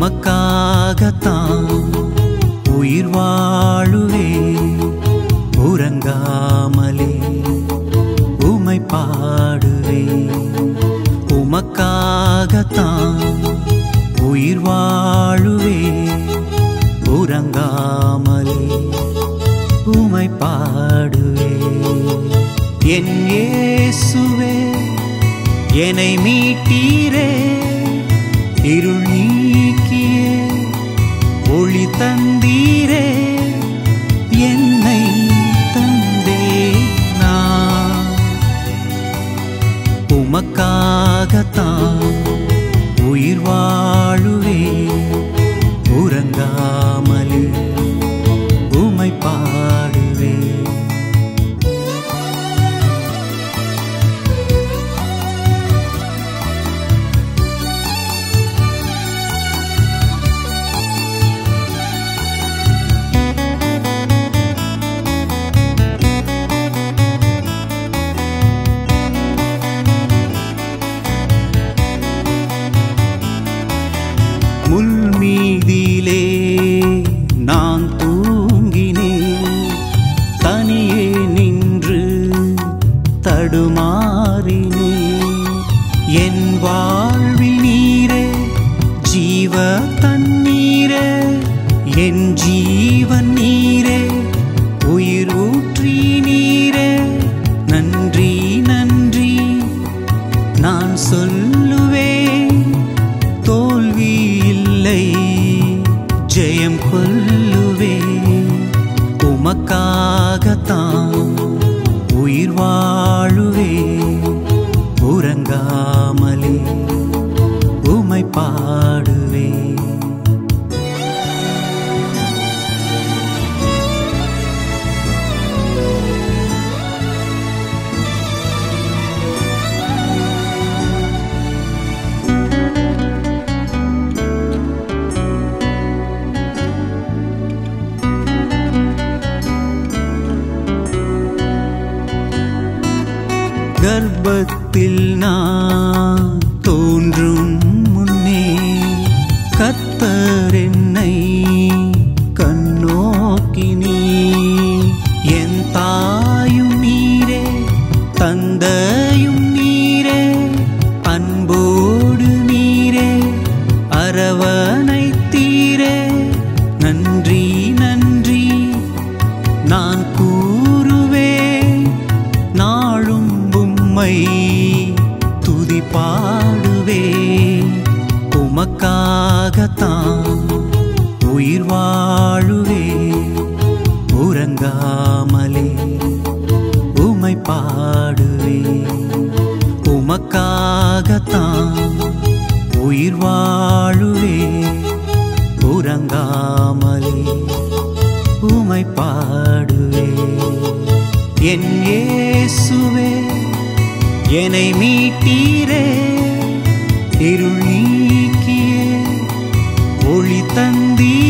உமக்காகத்தான் உயிர் வாழுவே உறங்காமலே உமை பாடுவே உமக்காகத்தான் உயிர் வாழுவே உறங்காமலே உமை பாடுவே என் இயேசுவே என்னை மீட்டீரே இருள் நீக்கியே ஒளி தந்தீரே என்னை தந்தே நான் உமக்காகத்தான் உயிர் வாழுவே உறங்காமலே உமை பாடுவே முள் மீதிலே நான் தூங்கினேன் தனியே நின்று தடுமாறினேன் என் வாழ்வில் நீரே ஜீவ தண்ணீரே என் ஜீவன் நீரே உயிர் ஊற்றி நீரே நன்றி நன்றி நான் சொல்லுவேன் தோல்வி இல்லை ஜெயம் கொல்லுவே உமக்காகத்தான் உயிர் வாழுவே உறங்காமலே உமை பாடுவே கர்ப்பத்தில் நான் தோன்றும் முன்னே கத்தர் என்னை கண்ணோக்கினீ என் தாயும் நீரே தந்தையும் நீரே அன்போடு நீரே அரவணைத்தீரே நன்றி நன்றி நான் கூறுவேன் நாளும் உம்மை துதி பாடுவே உமக்காகத்தான் உயிர் வாழுவே உறங்காமலே உமை பாடுவே உமக்காகத்தான் உயிர் வாழுவே உறங்காமலே உமை பாடுவே என் இயேசுவே என்னை மீட்டீரே இருள் நீக்கியே ஒளி தந்தீ